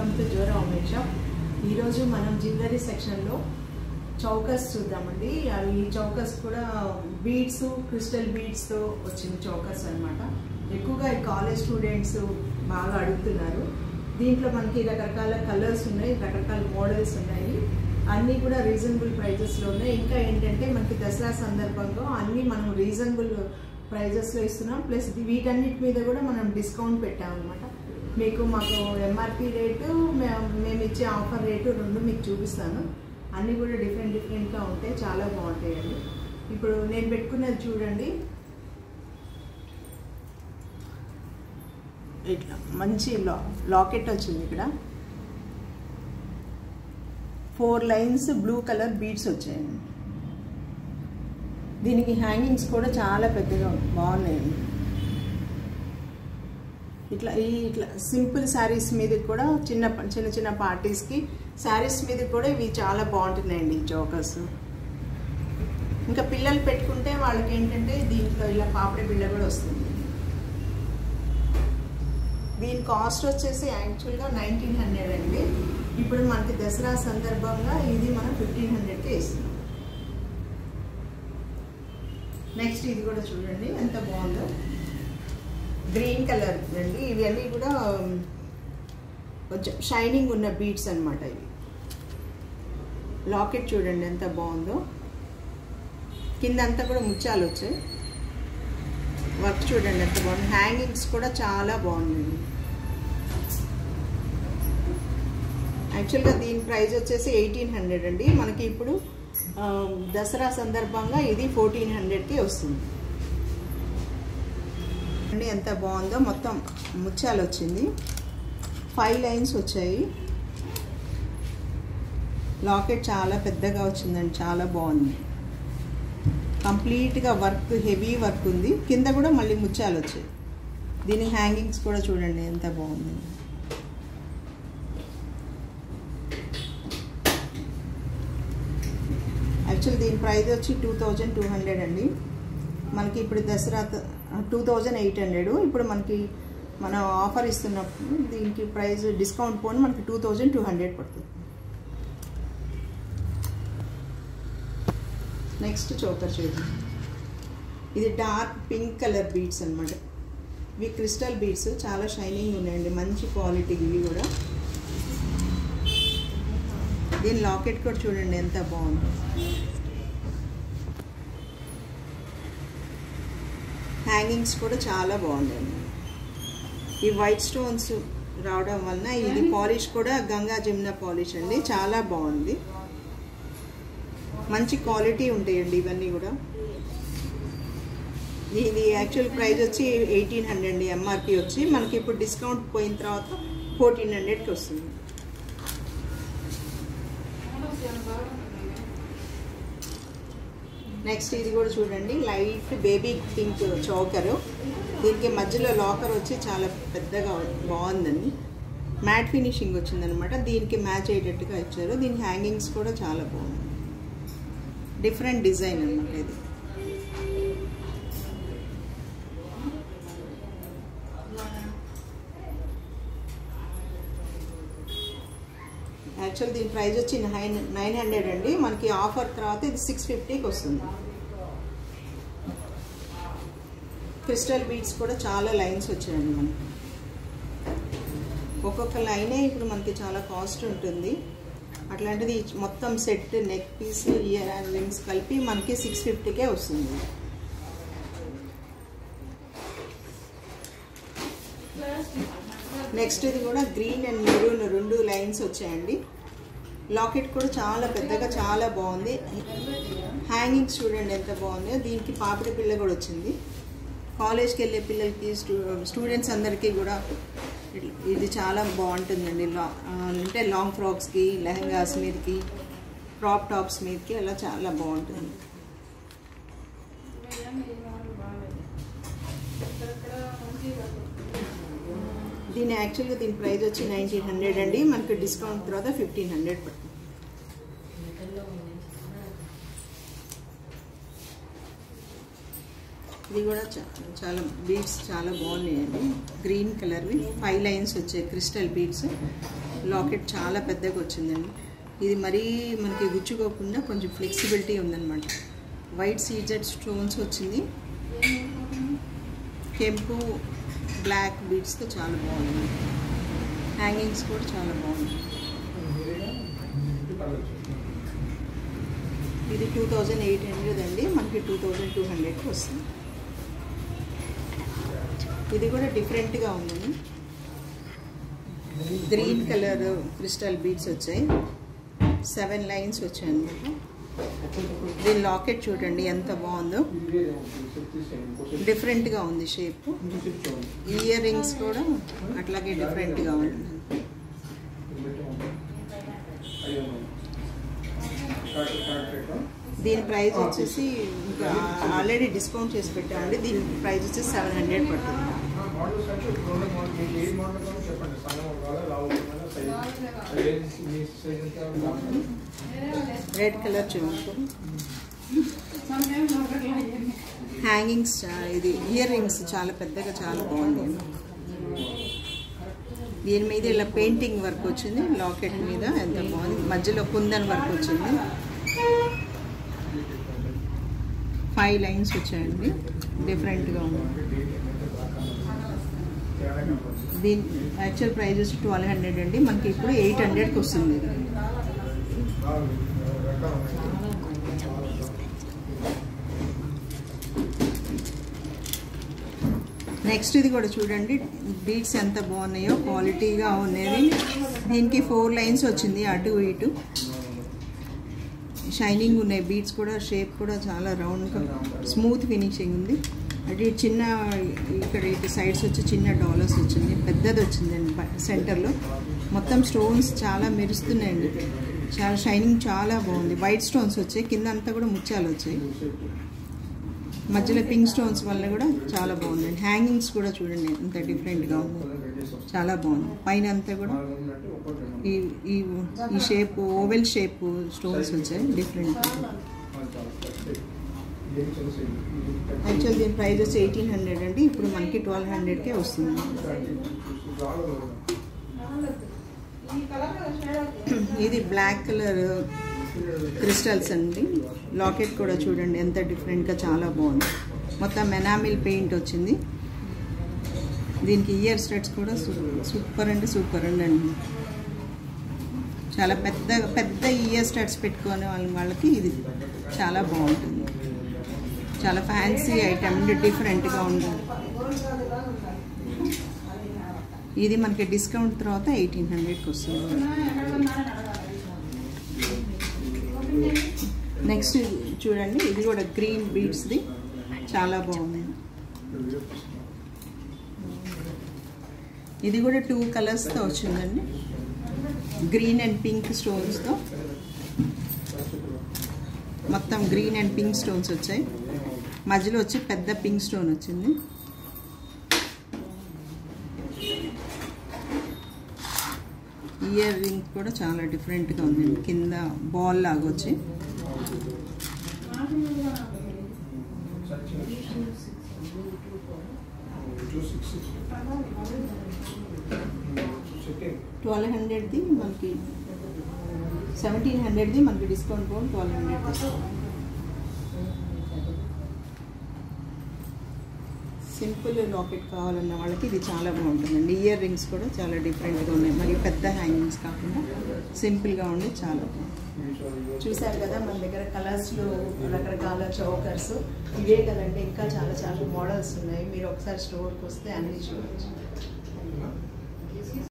welcome to Jora Umesh shop ఈరోజు మనం jewellery సెక్షన్లో చౌకస్ చూద్దామండి అవి ఈ చౌకస్ కూడా బీడ్స్ క్రిస్టల్ బీడ్స్తో వచ్చిన చౌకస్ అన్నమాట ఎక్కువగా ఈ కాలేజ్ స్టూడెంట్స్ బాగా అడుగుతున్నారు దీంట్లో మనకి రకరకాల కలర్స్ ఉన్నాయి రకరకాల మోడల్స్ ఉన్నాయి అన్నీ కూడా రీజనబుల్ ప్రైజెస్లో ఉన్నాయి ఇంకా ఏంటంటే మనకి దసరా సందర్భంగా అన్నీ మనం రీజనబుల్ ప్రైజెస్లో ఇస్తున్నాం ప్లస్ వీటన్నిటి మీద కూడా మనం డిస్కౌంట్ పెట్టామన్నమాట మీకు మాకు ఎంఆర్పి రేటు మే- మేము ఇచ్చే ఆఫర్ రేటు రెండు మీకు చూపిస్తాను అన్నీ కూడా డిఫరెంట్ డిఫరెంట్గా ఉంటాయి చాలా బాగుంటాయండి ఇప్పుడు నేను పెట్టుకున్నది చూడండి ఇట్లా మంచి లా లాకెట్ వచ్చింది ఇక్కడ four lines blue colour beads వచ్చాయండి దీనికి హ్యాంగింగ్స్ కూడా చాలా పెద్దగా బాగున్నాయండి ఇట్లా ఈ ఇట్లా సింపుల్ శారీస్ మీద కూడా చిన్న చిన్న చిన్న పార్టీస్కి శారీస్ మీద కూడా ఇవి చాలా బాగుంటున్నాయండి ఈ చౌకస్ ఇంకా పిల్లలు పెట్టుకుంటే వాళ్ళకి ఏంటంటే దీంట్లో ఇలా పాపడి బిళ్ళ కూడా వస్తుంది దీని కాస్ట్ వచ్చేసి యాక్చువల్గా నైన్టీన్ హండ్రెడ్ అండి ఇప్పుడు మనకి దసరా సందర్భంగా ఇది మనం ఫిఫ్టీన్ హండ్రెడ్కే ఇస్తున్నాం నెక్స్ట్ ఇది కూడా చూడండి ఎంత బాగుందో గ్రీన్ కలర్ అండి ఇవన్నీ కూడా ఉమ్, కొంచెం షైనింగ్ ఉన్న బీడ్స్ అన్నమాట ఇవి లాకెట్ చూడండి ఎంత బాగుందో కింద అంతా కూడా ముత్యాలు వచ్చాయి వర్క్ చూడండి ఎంత బాగుంది హ్యాంగింగ్స్ కూడా చాలా బాగుందండి యాక్చువల్గా దీని ప్రైస్ వచ్చేసి ఎయిటీన్ హండ్రెడ్ అండి మనకి ఇప్పుడు ఆ, దసరా సందర్భంగా ఇది ఫోర్టీన్ హండ్రెడ్కి వస్తుంది అండి ఎంత బాగుందో మొత్తం ముత్యాలు వచ్చింది ఫైవ్ లైన్స్ వచ్చాయి లాకెట్ చాలా పెద్దగా వచ్చిందండి చాలా బాగుంది కంప్లీట్గా వర్క్ హెవీ వర్క్ ఉంది కింద కూడా మళ్ళీ ముత్యాలు వచ్చాయి దీని హ్యాంగింగ్స్ కూడా చూడండి ఎంత బాగుంది యాక్చువల్ దీని ప్రైస్ వచ్చి టూ థౌజండ్ టూ హండ్రెడ్ అండి మనకి ఇప్పుడు Dasara two thousand eight hundred ఇప్పుడు మనకి మనం ఆఫర్ ఇస్తున్నప్పుడు దీనికి ప్రైస్ డిస్కౌంట్ పోని మనకి టూ థౌజండ్ టూ హండ్రెడ్ పడుతుంది నెక్స్ట్ చోకర్ చూద్దాం ఇది డార్క్ పింక్ కలర్ బీడ్స్ అన్నమాట ఇవి క్రిస్టల్ బీడ్స్ చాలా షైనింగ్ ఉన్నాయండి మంచి క్వాలిటీ ఇవి కూడా దీని లాకెట్ కూడా చూడండి ఎంత బాగుందో హ్యాంగింగ్స్ కూడా చాలా బాగుందండి ఈ వైట్ స్టోన్స్ రావడం వలన ఇది పాలిష్ కూడా గంగా జమున పాలిష్ అండి చాలా బాగుంది మంచి క్వాలిటీ ఉంటాయండి ఇవన్నీ కూడా ఇది యాక్చువల్ ప్రైస్ వచ్చి ఎయిటీన్ హండ్రెడ్ అండి ఎంఆర్పి వచ్చి మనకి ఇప్పుడు డిస్కౌంట్ పోయిన తర్వాత ఫోర్టీన్ హండ్రెడ్కి వస్తుంది నెక్స్ట్ ఇది కూడా చూడండి లైట్ బేబీ పింక్ చౌకరు దీనికి మధ్యలో లాకర్ వచ్చి చాలా పెద్దగా బాగుందండి మ్యాట్ ఫినిషింగ్ వచ్చిందనమాట దీనికి మ్యాచ్ అయ్యేటట్టుగా ఇచ్చారు దీని హ్యాంగింగ్స్ కూడా చాలా బాగుంది డిఫరెంట్ డిజైన్ అనమాట ఇది యాక్చువల్ దీని ప్రైస్ వచ్చి నైన్ నైన్ హండ్రెడ్ అండి మనకి ఆఫర్ తర్వాత ఇది సిక్స్ ఫిఫ్టీకి వస్తుంది క్రిస్టల్ బీడ్స్ కూడా చాలా లైన్స్ వచ్చాయండి మనకి ఒక్కొక్క లైనే ఇప్పుడు మనకి చాలా కాస్ట్ ఉంటుంది అట్లాంటిది మొత్తం set neck piece earrings కలిపి మనకి సిక్స్ ఫిఫ్టీకే వస్తుంది నెక్స్ట్ ఇది కూడా గ్రీన్ అండ్ మెరూన్ రెండు లైన్స్ వచ్చాయండి లాకెట్ కూడా చాలా పెద్దగా చాలా బాగుంది హ్యాంగింగ్స్ చూడండి ఎంత బాగుందో దీనికి పాపిడి పిల్ల కూడా వచ్చింది కాలేజ్కి వెళ్ళే పిల్లలకి స్టూ స్టూడెంట్స్ అందరికీ కూడా ఇట్ల- ఇది చాలా బాగుంటుందండి లా ఆ, అంటే లాంగ్ ఫ్రాక్స్కి లెహంగాస్ మీదకి క్రాప్ టాప్స్ మీదకి అలా చాలా బాగుంటుంది దీని యాక్చువల్గా దీని ప్రైస్ వచ్చి నైన్టీన్ హండ్రెడ్ అండి మనకి డిస్కౌంట్ తర్వాత ఫిఫ్టీన్ హండ్రెడ్ పడుతుంది ఇది కూడా చా- చాలా బీడ్స్ చాలా బాగున్నాయండి గ్రీన్ కలర్వి ఫైవ్ లైన్స్ వచ్చాయి క్రిస్టల్ బీడ్స్ లాకెట్ చాలా పెద్దగా వచ్చిందండి ఇది మరీ మనకి గుచ్చుకోకుండా కొంచెం ఫ్లెక్సిబిలిటీ ఉందన్నమాట వైట్ సీజెడ్ స్టోన్స్ వచ్చింది కెంపు బ్లాక్ బీడ్స్తో చాలా బాగుంది హ్యాంగింగ్స్ కూడా చాలా బాగుంది ఇది టూ థౌజండ్ ఎయిట్ హండ్రెడ్ అండి మనకి టూ థౌజండ్ టూ హండ్రెడ్కి వస్తుంది ఇది కూడా డిఫరెంట్గా ఉంది గ్రీన్ కలర్ క్రిస్టల్ బీడ్స్ వచ్చాయి సెవెన్ లైన్స్ వచ్చాయి అనమాట దీని లాకెట్ చూడండి ఎంత బాగుందో డిఫరెంట్గా ఉంది షేప్ ఇయర్ రింగ్స్ కూడా అట్లాగే డిఫరెంట్గా ఉంది దీని ప్రైస్ వచ్చేసి ఇంకా ఆల్రెడీ డిస్కౌంట్ చేసి పెట్టామండి దీని ప్రైస్ వచ్చేసి సెవెన్ హండ్రెడ్ పడుతుంది రెడ్ కలర్ చూడండి హ్యాంగింగ్స్ ఇది ఇయర్ రింగ్స్ చాలా పెద్దగా చాలా బాగుంది దీని మీద ఇలా పెయింటింగ్ వర్క్ వచ్చింది లాకెట్ మీద ఎంత బాగుంది మధ్యలో కుందన్ వర్క్ వచ్చింది ఫైవ్ లైన్స్ వచ్చాయండి డిఫరెంట్గా ఉంది దీని యాక్చువల్ ప్రైస్ వచ్చి ట్వెల్వ్ హండ్రెడ్ అండి మనకి ఇప్పుడు ఎయిట్ హండ్రెడ్కి వస్తుంది ఇది నెక్స్ట్ ఇది కూడా చూడండి బీడ్స్ ఎంత బాగున్నాయో క్వాలిటీగా ఉన్నాయి దీనికి ఫోర్ లైన్స్ వచ్చింది అటు ఇటు షైనింగ్ ఉన్నాయి బీడ్స్ కూడా షేప్ కూడా చాలా రౌండ్గా స్మూత్ ఫినిషింగ్ ఉంది అంటే ఈ చిన్న ఇక్కడ ఇటు సైడ్స్ వచ్చి చిన్న డాలర్స్ వచ్చింది పెద్దది వచ్చిందండి సెంటర్లో మొత్తం స్టోన్స్ చాలా మెరుస్తున్నాయండి చాలా షైనింగ్ చాలా బాగుంది వైట్ స్టోన్స్ వచ్చాయి కింద అంతా కూడా ముత్యాలు వచ్చాయి మధ్యలో పింక్ స్టోన్స్ వల్ల కూడా చాలా బాగుందండి హ్యాంగింగ్స్ కూడా చూడండి ఎంత డిఫరెంట్గా ఉంది చాలా బాగుంది పైన అంతా కూడా ఈ ఈ ఈ షేప్ ఓవెల్ షేప్ స్టోన్స్ వచ్చాయి డిఫరెంట్ యాక్చువల్ దీని ప్రైస్ వచ్చి ఎయిటీన్ హండ్రెడ్ అండి ఇప్పుడు మనకి ట్వెల్వ్ హండ్రెడ్కే వస్తుంది ఇది బ్లాక్ కలర్ క్రిస్టల్స్ అండి లాకెట్ కూడా చూడండి ఎంత డిఫరెంట్గా చాలా బాగుంది మొత్తం మెనామిల్ పెయింట్ వచ్చింది దీనికి ఇయర్ స్టడ్స్ కూడా సూపర్ అండి సూపర్ అండి అండి చాలా పెద్ద పెద్ద ఇయర్ స్టడ్స్ పెట్టుకునే వాళ్ళ వాళ్ళకి ఇది చాలా బాగుంటుంది చాలా ఫ్యాన్సీ ఐటమ్ అండి డిఫరెంట్గా ఉంటుంది ఇది మనకి డిస్కౌంట్ తర్వాత ఎయిటీన్ హండ్రెడ్కి వస్తుంది నెక్స్ట్ చూడండి ఇది కూడా గ్రీన్ బీడ్స్ది చాలా బాగుంది ఇది కూడా టూ కలర్స్తో వచ్చిందండి గ్రీన్ అండ్ పింక్ స్టోన్స్తో మొత్తం గ్రీన్ అండ్ పింక్ స్టోన్స్ వచ్చాయి మధ్యలో వచ్చి పెద్ద పింక్ స్టోన్ వచ్చింది ఇయర్ రింగ్ కూడా చాలా డిఫరెంట్గా ఉంది కింద బాల్ లాగా వచ్చి ట్వెల్వ్ హండ్రెడ్ది మనకి సెవెంటీన్ హండ్రెడ్ది మనకి డిస్కౌంట్ పోయి ట్వెల్వ్ హండ్రెడ్ వస్తుంది సింపుల్ లాకెట్ కావాలన్న వాళ్ళకి ఇది చాలా బాగుంటుందండి ఇయర్ రింగ్స్ కూడా చాలా డిఫరెంట్గా ఉన్నాయి మరియు పెద్ద హ్యాంగింగ్స్ కాకుండా సింపుల్గా ఉండి చాలా బాగుంది చూసారు కదా మన దగ్గర కలర్స్లో రకరకాల చౌకర్స్ ఇవే కదంటే ఇంకా చాలా చాలా మోడల్స్ ఉన్నాయి మీరు ఒకసారి స్టోర్కి వస్తే అన్నీ చూడవచ్చు